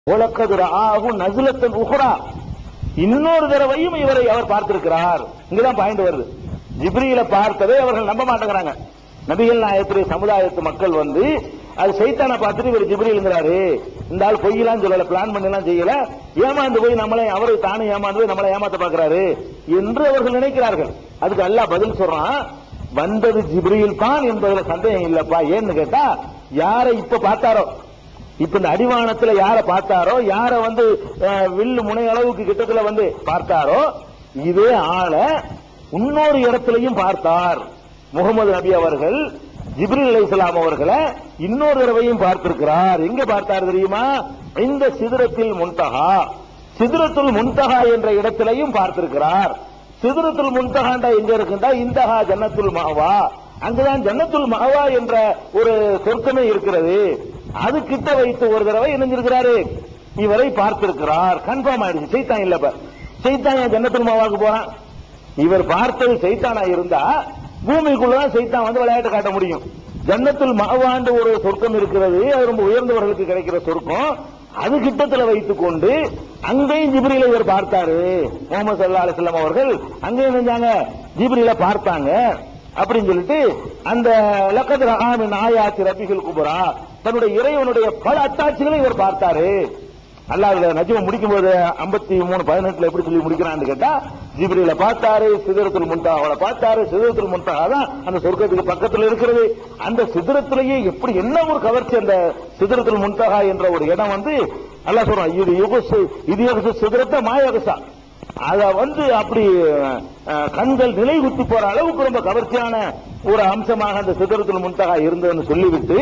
உலக்கதுர ஆகு நசுலத்தன் உஹ்ரா இன்னொரு தடவையும் இவரை அவர் பார்த்திருக்கிறார் இங்கதான் பாயிண்ட் வருது ஜிப்ரீல பார்த்ததை அவர்கள் நம்ப மாட்டேங்கிறாங்க நபிகள் நாயகத்துடைய சமுதாயத்து மக்கள் வந்து அது சைத்தானை பார்த்துட்டு இவர் ஜிப்ரீலுங்கிறாரு இந்த ஆள் பொய்யெல்லாம் சொல்லல பிளான் பண்ணலாம் செய்யல ஏமாந்து போய் நம்மளை அவரை தானே ஏமாந்து போய் நம்மளை ஏமாத்த பார்க்கிறாரு என்று அவர்கள் நினைக்கிறார்கள் அதுக்கு அல்லாஹ் பதில் சொல்றான் வந்தது ஜிப்ரீல் தான் என்பதுல சந்தேகம் இல்லப்பா ஏன்னு கேட்டா யாரை இப்ப பார்த்தாரோ இப்ப இந்த அடிவானத்துல யார பார்த்தாரோ யார வந்து அஹ், வில்லு முனை அளவுக்கு கிட்டத்துல வந்து பார்த்தாரோ இதே ஆளை இன்னொரு இடத்திலையும் பார்த்தார் முகமது நபி அவர்கள் ஜிப்ரில் அலைஹிஸ்ஸலாம் அவர்களை இன்னொரு தடவையும் பார்த்திருக்கிறார் எங்க பார்த்தார் தெரியுமா இந்த சிதறத்தில் முன்தகா சிதறத்துல் முன்தகா என்ற இடத்திலையும் பார்த்திருக்கிறார் சிதறத்துல் முன்தகாண்டா எங்க இருக்குண்டா இந்தஹா ஜன்னத்துல் மாவா அங்குதான் ஜன்னத்துல் மாவா என்ற ஒரு சொர்க்கமே இருக்கிறது அது கிட்ட வைத்து ஒரு தடவை இணைஞ்சிருக்கிறாரு இவரை பார்த்திருக்கிறார் கன்ஃபார்ம் ஆயிடுச்சு சைத்தான் இல்ல இப்ப சைத்தான் ஏன் ஜன்னத்துல் மாவாக்கு போறான் இவர் பார்த்தது சைத்தானா இருந்தா பூமிக்குள்ளதான் சைத்தான் வந்து விளையாட்டு காட்ட முடியும் ஜன்னத்துல் மாவாண்டு ஒரு சொர்க்கம் இருக்கிறது அது ரொம்ப உயர்ந்தவர்களுக்கு கிடைக்கிற சொர்க்கம் அது கிட்டத்துல வைத்துக் கொண்டு அங்கேயும் ஜிப்ரில இவர் பார்த்தாரு முகமது சல்லா அலிஸ்லாம் அவர்கள் அங்கேயும் செஞ்சாங்க ஜிப்ரில பார்த்தாங்க அப்படின்னு சொல்லிட்டு அந்த லக்கத்துல ஆமின் ஆயாத்தி ரபிகள் குபரா தன்னுடைய இறைவனுடைய பல அத்தாட்சிகளை இவர் பார்த்தாரு அல்லாஹ் நஜிம முடிக்கும் போது ஐம்பத்தி மூணு பதினெட்டுல எப்படி சொல்லி முடிக்கிறான்னு கேட்டா ஜிப்ரில பார்த்தாரு சிதறத்தில் முன்தாவால பார்த்தாரு சிதறத்தில் முன்தகா தான் அந்த சொர்க்கத்துக்கு பக்கத்துல இருக்கிறது அந்த சிதறத்திலேயே எப்படி என்ன ஒரு கவர்ச்சி அந்த சிதறத்தில் முன்தகா என்ற ஒரு இடம் வந்து அல்லாஹ் சொல்றான் இது யுகசு இது யுகசு சிதறத்தை மாயகசா அத வந்து அப்படி அஹ், கண்கள் நிலை குத்தி போற அளவுக்கு ரொம்ப கவர்ச்சியான ஒரு அம்சமாக அந்த சிதறத்தில் முன்தகா இருந்ததுன்னு சொல்லிவிட்டு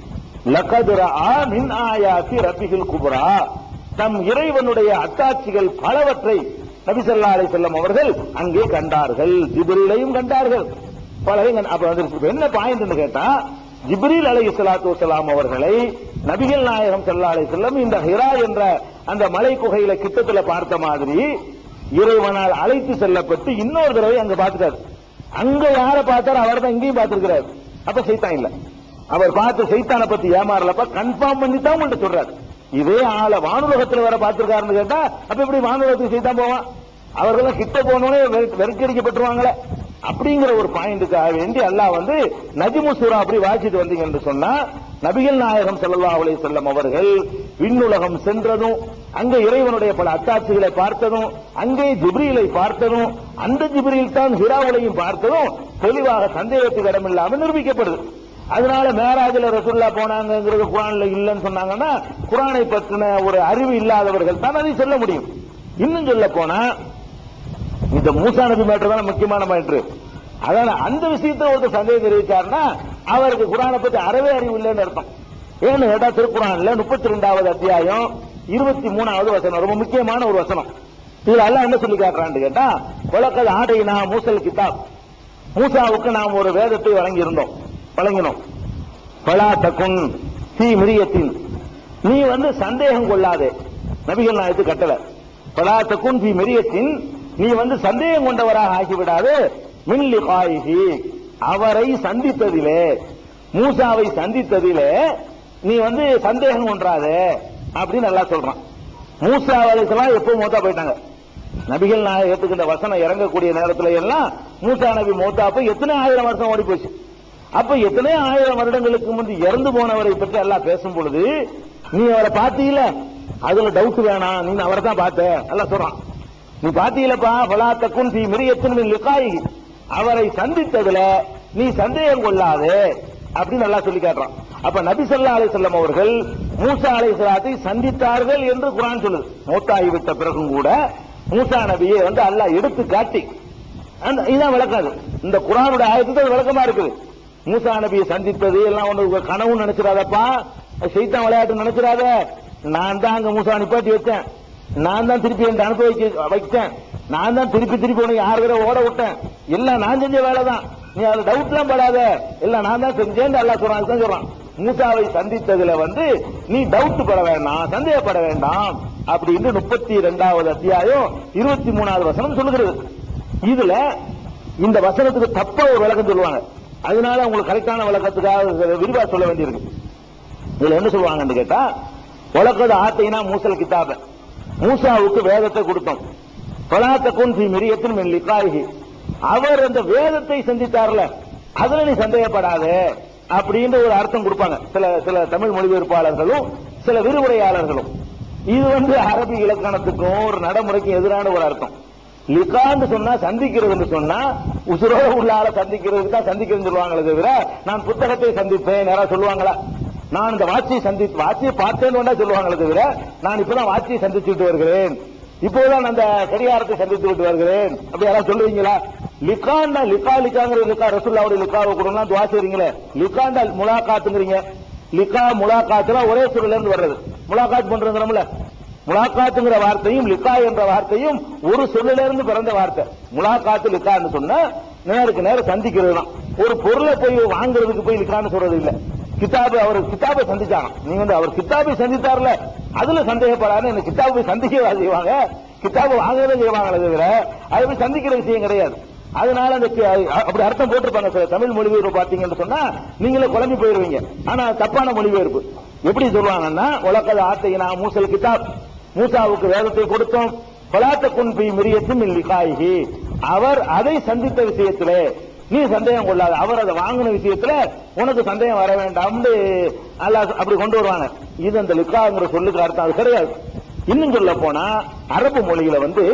லகதுர ஆ மின் ஆயாத்தி ரப்பிகள் குபரா தம் இறைவனுடைய அத்தாட்சிகள் பலவற்றை நபிசல்லா அலை செல்லம் அவர்கள் அங்கே கண்டார்கள் ஜிப்ரீலையும் கண்டார்கள் பலரையும் கண்ட- அப்ப வந்து இப்ப என்ன பாயிண்ட் கேட்டா ஜிப்ரீல் அலை சலாத்து வசலாம் அவர்களை நபிகள் நாயகம் சல்லா அலை செல்லம் இந்த ஹிரா என்ற அந்த மலை குகையில கிட்டத்துல பார்த்த மாதிரி இறைவனால் அழைத்து செல்லப்பட்டு இன்னொரு தடவை அங்க பார்த்துட்டாரு அங்க யார பார்த்தாரோ அவர் தான் இங்கேயும் பார்த்திருக்கிறார் அப்ப சைத்தான் இல்ல அவர் பார்த்து சைத்தானை பத்தி ஏமாறலப்ப கன்ஃபார்ம் பண்ணி தான் உங்கள்ட்ட சொல்றாரு இதே ஆளை வானுலகத்துல வேற பார்த்திருக்காருன்னு கேட்டா அப்ப எப்படி வானுலகத்துக்கு சைத்தான் போவான் அவர்கள் கிட்ட போனோடனே வெறுக்கடிக்கப்பட்டுருவாங்களே அப்படிங்கிற ஒரு பாயிண்ட்டுக்காக வேண்டி அல்லாஹ் வந்து நஜிமு சூரா அப்படி வாசிட்டு வந்தீங்க என்று சொன்னா நபிகள் நாயகம் ஸல்லல்லாஹு அலைஹி வஸல்லம் அவர்கள் விண்ணுலகம் சென்றதும் அங்க இறைவனுடைய பல அத்தாட்சிகளை பார்த்ததும் அங்கே ஜிப்ரீலை பார்த்ததும் அந்த ஜிப்ரீல் தான் ஹிராவுலையும் பார்த்ததும் தெளிவாக சந்தேகத்துக்கு இடமில்லாம நிரூபிக்கப்படுது அதனால மேராஜில ரசுல்லா போனாங்கிறது குரான்ல இல்லைன்னு சொன்னாங்கன்னா குரானை பற்றின ஒரு அறிவு இல்லாதவர்கள் தான் அதை சொல்ல முடியும் இன்னும் சொல்ல போனா இந்த மூசா நபி மேட்டர் தான் முக்கியமான மேட்ரு அதனால அந்த விஷயத்தை ஒருத்தர் சந்தேகம் தெரிவிச்சாருன்னா அவருக்கு குரானை பத்தி அறவே அறிவு இல்லைன்னு அர்த்தம் ஏன்னு கேட்டா திருக்குறான்ல முப்பத்தி ரெண்டாவது அத்தியாயம் இருபத்தி மூணாவது வசனம் ரொம்ப முக்கியமான ஒரு வசனம் இதுல அல்லாஹ் என்ன சொல்லி காட்டுறான்னு கேட்டா உலகது ஆடையினா மூசல் கிதாப் மூசாவுக்கு நாம் ஒரு வேதத்தை வழங்கியிருந்தோம் வழங்கினோம் பலா தக்குன் தீ மிரியத்தின் நீ வந்து சந்தேகம் கொள்ளாதே நபிகள் நாயத்து கட்டளை பலா தக்குன் தீ மிரியத்தின் நீ வந்து சந்தேகம் கொண்டவராக ஆகிவிடாது மின்லி காயிகி அவரை சந்தித்ததிலே மூசாவை சந்தித்ததிலே நீ வந்து சந்தேகம் கொன்றாதே அப்படின்னு நல்லா சொல்றான் மூசா அலைஹிஸ்ஸலாம் எப்போ மூத்தா போயிட்டாங்க நபிகள் நாயகத்துக்கு இந்த வசனம் இறங்கக்கூடிய நேரத்துல எல்லாம் மூசா நபி மூத்தா போய் எத்தனை ஆயிரம் வருஷம் ஓடி போச்சு அப்ப எத்தனை ஆயிரம் வருடங்களுக்கு முன்பு இறந்து போனவரை பற்றி எல்லாம் பேசும் பொழுது நீ அவரை பார்த்தீல அதுல டவுட் வேணாம் நீ அவரை தான் பார்த்த எல்லாம் சொல்றான் நீ பார்த்தீங்களப்பா பலாத்தக்கும் தீ மிரியத்தின் லிகாயி அவரை சந்தித்ததுல நீ சந்தேகம் கொள்ளாதே அப்படின்னு நல்லா சொல்லி காட்டுறான் அப்ப நபி ஸல்லல்லாஹு அலைஹி வஸல்லம் அவர்கள் மூசா அலைஹிஸ்ஸலாத்தை சந்தித்தார்கள் என்று குர்ஆன் சொல்லுது மூத்தாகி விட்ட பிறகும் கூட மூசா நபியை வந்து அல்லாஹ் எடுத்து காட்டி அந்த இதான் விளக்காது இந்த குரானுடைய ஆயத்துக்கு அது விளக்கமா இருக்குது மூசா நபியை சந்தித்தது எல்லாம் ஒன்று கனவு நினைச்சிடாதப்பா செய்தான் விளையாட்டு நினைச்சிடாத நான் தான் அங்க மூசா நிப்பாட்டி வச்சேன் நான் தான் திருப்பி என் அனுப்ப வைக்க வைத்தேன் நான் தான் திருப்பி திருப்பி உனக்கு யாரு கூட ஓட விட்டேன் எல்லாம் நான் செஞ்ச வேலை தான் நீ அதுல டவுட்லாம் படாத எல்லாம் நான் தான் செஞ்சேன் அல்லா சொல்றான் அதுதான் சொல்றான் மூசாவை சந்தித்ததுல வந்து நீ டவுட் பட வேண்டாம் சந்தேகப்பட வேண்டாம் அப்படின்னு முப்பத்தி ரெண்டாவது அத்தியாயம் இருபத்தி மூணாவது வசனம் சொல்லுகிறது இதுல இந்த வசனத்துக்கு தப்பா ஒரு விளக்கம் சொல்லுவாங்க அதனால உங்களுக்கு கரெக்டான விளக்கத்துக்காக விரிவா சொல்ல வேண்டியிருக்கு இதுல என்ன சொல்லுவாங்கன்னு கேட்டா உலகது ஆத்தைனா மூசல் கிதாப மூசாவுக்கு வேதத்தை கொடுத்தோம் பலாத்தக்குன் ஃபி மிரியத்தின் மின் லிகாயிஹி அவர் அந்த வேதத்தை சந்தித்தார்ல அதுல நீ சந்தேகப்படாத அப்படின்ற ஒரு அர்த்தம் கொடுப்பாங்க சில சில தமிழ் மொழிபெயர்ப்பாளர்களும் சில விரிவுரையாளர்களும் இது வந்து அரபி இலக்கணத்துக்கும் ஒரு நடைமுறைக்கும் எதிரான ஒரு அர்த்தம் லிகான்னு சொன்னா சந்திக்கிறதுன்னு சொன்னா உசுரோட உள்ள ஆளை சந்திக்கிறதுக்கு தான் சந்திக்கிறதுன்னு சொல்லுவாங்களே தவிர நான் புத்தகத்தை சந்திப்பேன் யாராவது சொல்லுவாங்களா நான் இந்த வாட்சியை சந்தி வாட்சியை பார்த்தேன்னு வேணா சொல்லுவாங்களே தவிர நான் இப்பதான் வாட்சியை சந்திச்சுட்டு வருகிறேன் இப்போதான் அந்த கடிகாரத்தை சந்தித்து விட்டு வருகிறேன் அப்படி யாராவது சொல்லுவீங்களா லிகான்னா லிகா லிகாங்கிற லிகா ரசுல்லாவுடைய லிகாவை கொடுங்க துவா செய்றீங்களே லிகாண்டா முலாகாத்துங்கிறீங்க லிகா முலாகாத்துலாம் ஒரே சொல்ல இருந்து வர்றது முலாகாத் பண்றோம்ல முலாகாத்துங்கிற வார்த்தையும் லிகா என்ற வார்த்தையும் ஒரு சொல்லில இருந்து பிறந்த வார்த்தை முலாகாத்து லிகான்னு சொன்னா நேருக்கு நேரம் சந்திக்கிறது தான் ஒரு பொருளை போய் வாங்குறதுக்கு போய் லிகான்னு சொல்றது இல்ல கிதாபு அவர் கிதாபை சந்திச்சாங்க நீங்க வந்து அவர் கிதாபை சந்தித்தார்ல அதுல சந்தேகப்படாத இந்த கிதாபை சந்திக்கவா செய்வாங்க கிதாபை வாங்குறதே செய்வாங்களே தவிர அதை போய் சந்திக்கிற விஷயம் கிடையாது அதனால அந்த கி- அப்படி அர்த்தம் போட்டிருப்பாங்க சார் தமிழ் மொழிபெயர்ப்பு பாத்தீங்கன்னு சொன்னா நீங்களே குழம்பி போயிருவீங்க ஆனா தப்பான மொழிபெயர்ப்பு எப்படி சொல்லுவாங்கன்னா உலகத ஆத்தையினா மூசல் கிதாப் மூசாவுக்கு வேதத்தை கொடுத்தோம் பலாத்த குன்பி மிரியத்தும் லிகாயிஹி அவர் அதை சந்தித்த விஷயத்திலே நீ சந்தேகம் கொள்ளாத அவர் அதை வாங்கின விஷயத்துல உனக்கு சந்தேகம் வர வேண்டாம்னு அல்லாஹ் அப்படி கொண்டு வருவாங்க இது அந்த லிக்காங்கிற சொல்லுக்கு அர்த்தம் அது கிடையாது இன்னும் சொல்ல போனா அரபு மொழியில வந்து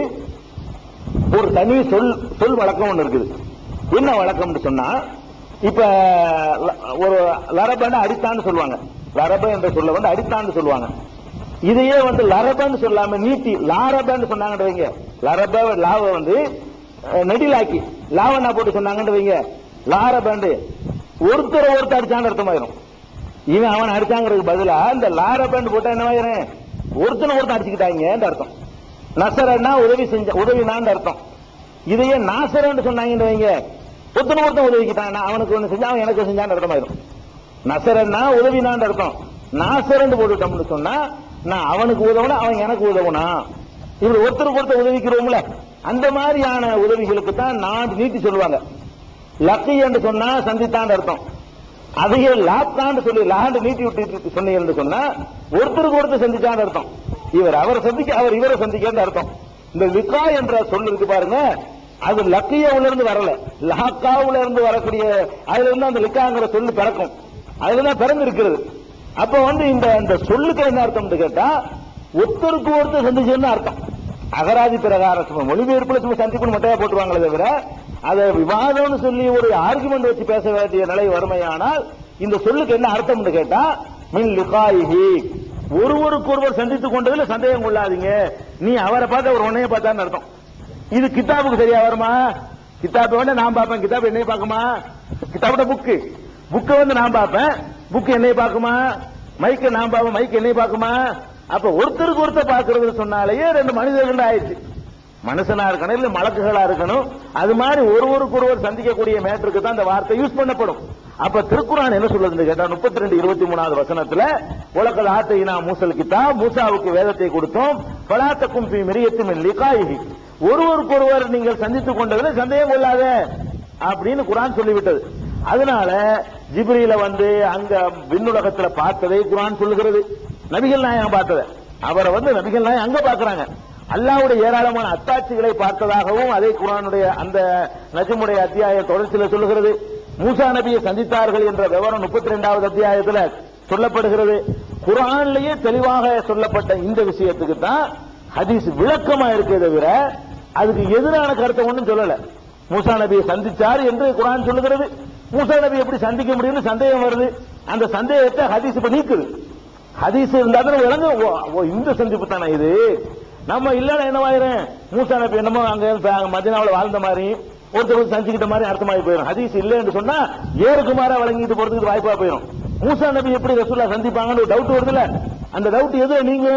ஒரு தனி சொல் சொல் வழக்கம் ஒண்ணு இருக்குது என்ன வழக்கம்னு சொன்னா இப்ப ல- ஒரு லரபன்னு அடித்தான்னு சொல்லுவாங்க லரப என்ற சொல்ல வந்து அடித்தான்னு சொல்லுவாங்க இதையே வந்து லரபன்னு சொல்லாம நீட்டி லாரபன்னு சொன்னாங்கன்னு வைங்க லரப லாவ வந்து அஹ், நெடிலாக்கி லாவண்ணா போட்டு சொன்னாங்கன்னு வைங்க லாரபண்டு ஒருத்தர் ஒருத்தர் அடிச்சான்னு அர்த்தமாயிரும் இவன் அவன் அடிச்சாங்கிறதுக்கு பதிலா இந்த லாரபண்ட் போட்டா என்ன ஆயிரும் ஒருத்தனை ஒருத்தன் அடிச்சுக்கிட்டாங்க அர்த்தம் நசரன்னா உதவி செஞ்ச உதவினான்னு அர்த்தம் இதையே நாசரன்னு சொன்னாங்கன்னு வைங்க ஒருத்தனை ஒருத்தன் உதவிக்கிட்டான் நான் அவனுக்கு ஒண்ணு செஞ்சா அவன் எனக்கு செஞ்சான்னு அர்த்தமாயிரும் நசரன்னா உதவினான்னு அர்த்தம் நாசரன்னு போட்டுட்டோம்னு சொன்னா நான் அவனுக்கு உதவுனா அவன் எனக்கு உதவுனா இப்படி ஒருத்தருக்கு ஒருத்தர் உதவிக்கிறோம்ல அந்த மாதிரியான உதவிகளுக்கு தான் நான் நீட்டி சொல்லுவாங்க லக்கி என்று சொன்னா சந்தித்தான் அர்த்தம் அதையே லாப்தான்னு சொல்லி லாண்டு நீட்டி விட்டு சொன்னீங்கன்னு சொன்னா ஒருத்தருக்கு ஒருத்தர் சந்திச்சான்னு அர்த்தம் இவர் அவரை சந்திக்க அவர் இவரை சந்திக்கன்னு அர்த்தம் இந்த லிகா என்ற சொல் இருக்கு பாருங்க அது லக்கியாவுல இருந்து வரல லாக்காவுல இருந்து வரக்கூடிய அதுல இருந்து அந்த லிக்காங்கிற சொல்லு பிறக்கும் அதுல தான் பிறந்து இருக்கிறது அப்ப வந்து இந்த இந்த சொல்லுக்கு என்ன அர்த்தம்னு கேட்டா ஒருத்தருக்கு ஒருத்தர் சந்திச்சுன்னு அர்த்தம் அகராதி பிரகாரம் சும்மா மொழிபெயர்ப்புல சும்மா சந்திப்புன்னு மட்டையா போட்டுருவாங்களே தவிர அதை விவாதம்னு சொல்லி ஒரு ஆர்குமெண்ட் வச்சு பேச வேண்டிய நிலை வறுமையானால் இந்த சொல்லுக்கு என்ன அர்த்தம்னு கேட்டா மின் லிகாயிஹி ஒருவருக்கு ஒருவர் சந்தித்துக் கொண்டதுல சந்தேகம் கொள்ளாதீங்க நீ அவரை பார்த்து அவர் உன்னைய பார்த்தான்னு அர்த்தம் இது கிதாபுக்கு சரியா வருமா கிதாபை வேணா நான் பார்ப்பேன் கிதாப் என்னைய பார்க்குமா கிதாபோட புக்கு புக்கை வந்து நான் பார்ப்பேன் புக் என்னைய பார்க்குமா மைக்க நான் பார்ப்பேன் மைக் என்னைய பார்க்குமா அப்ப ஒருத்தருக்கு ஒருத்தர் பார்க்கறது சொன்னாலேயே ரெண்டு மனிதர்கள் ஆயிடுச்சு மனுஷனா இருக்கணும் இல்ல மலக்குகளா இருக்கணும் அது மாதிரி ஒருவருக்கு ஒருவர் சந்திக்கக்கூடிய மேட்டருக்கு தான் அந்த வார்த்தை யூஸ் பண்ணப்படும் அப்ப திருக்குறான் என்ன சொல்லுதுன்னு கேட்டா முப்பத்தி ரெண்டு இருபத்தி மூணாவது வசனத்துல உலகல் ஆத்தையினா மூசல் கிட்டா மூசாவுக்கு வேதத்தை கொடுத்தோம் பலாத்தக்கும் பி மிரியத்தும் லிகாயிஹி ஒருவருக்கு ஒருவர் நீங்கள் சந்தித்துக் கொண்டதில் சந்தேகம் கொள்ளாத அப்படின்னு குரான் சொல்லிவிட்டது அதனால ஜிப்ரீல வந்து அங்க விண்ணுலகத்துல பார்த்ததை குரான் சொல்லுகிறது நபிகள் நாயகம் பார்த்ததை அவரை வந்து நபிகள் நாயகம் அங்க பாக்குறாங்க அல்லாவுடைய ஏராளமான அத்தாட்சிகளை பார்த்ததாகவும் அதே குரானுடைய அந்த நஜமுடைய அத்தியாய தொடர்ச்சியில் சொல்லுகிறது மூசா நபியை சந்தித்தார்கள் என்ற விவரம் முப்பத்தி ரெண்டாவது அத்தியாயத்துல சொல்லப்படுகிறது குரான்லயே தெளிவாக சொல்லப்பட்ட இந்த விஷயத்துக்கு தான் ஹதீஸ் விளக்கமா இருக்கே தவிர அதுக்கு எதிரான கருத்தை ஒன்றும் சொல்லல மூசா நபியை சந்திச்சார் என்று குரான் சொல்லுகிறது மூசா நபி எப்படி சந்திக்க முடியும்னு சந்தேகம் வருது அந்த சந்தேகத்தை ஹதீஸ் இப்ப நீக்குது ஹதீஸ் இருந்தா தான் விளங்க ஓ, ஓ, இந்த சந்திப்பு தானே இது நம்ம இல்லைன்னா என்னவாயிரும் மூசா நபி என்னமோ அங்க இருந்து மதினாவில் வாழ்ந்த மாதிரி ஒருத்தர் சந்திக்கிட்ட மாதிரி அர்த்தமாகி போயிடும் ஹதீஸ் இல்லைன்னு சொன்னா ஏறுக்குமாரா வழங்கிட்டு போறதுக்கு வாய்ப்பா போயிடும் மூசா நபி எப்படி ரசூல்லா சந்திப்பாங்கன்னு ஒரு டவுட் வருதுல அந்த டவுட் எது நீங்க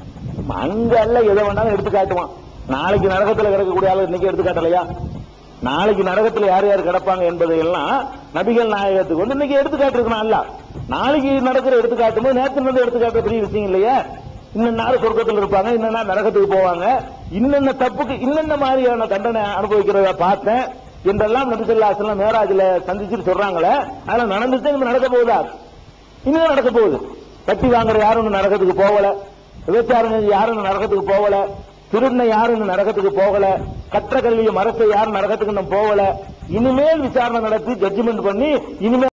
அங்க அல்ல எதை வேணாலும் எடுத்து காட்டுவான் நாளைக்கு நரகத்துல கிடக்கக்கூடிய ஆளு இன்னைக்கு எடுத்து காட்டலையா நாளைக்கு நரகத்துல யார் யார் கிடப்பாங்க என்பதை எல்லாம் நபிகள் நாயகத்துக்கு வந்து இன்னைக்கு எடுத்துக்காட்டு அல்ல நாளைக்கு நடக்கிற எடுத்துக்காட்டும் போது நேற்று வந்து எடுத்துக்காட்டு பெரிய விஷயம் இல்லையா இன்னும் நாள் சொர்க்கத்தில் இருப்பாங்க இன்னும் நரகத்துக்கு போவாங்க இன்னென்ன தப்புக்கு இன்னென்ன மாதிரியான தண்டனை அனுபவிக்கிறத பார்த்தேன் என்றெல்லாம் நபிசல்லாசலம் மேராஜில் சந்திச்சுட்டு சொல்றாங்களே அதெல்லாம் நடந்துச்சு இனிமே நடக்க போகுதா இன்னும் நடக்க போகுது கட்டி வாங்குற யாரும் இன்னும் நரகத்துக்கு போகல விபச்சாரம் செஞ்ச யாரும் இன்னும் நரகத்துக்கு போகல திருடின யாரும் இன்னும் நரகத்துக்கு போகல கற்ற கல்வியை மறைச்ச யாரும் நரகத்துக்கு இன்னும் போகல இனிமேல் விசாரணை நடத்தி ஜட்ஜ்மெண்ட் பண்ணி இனிமேல்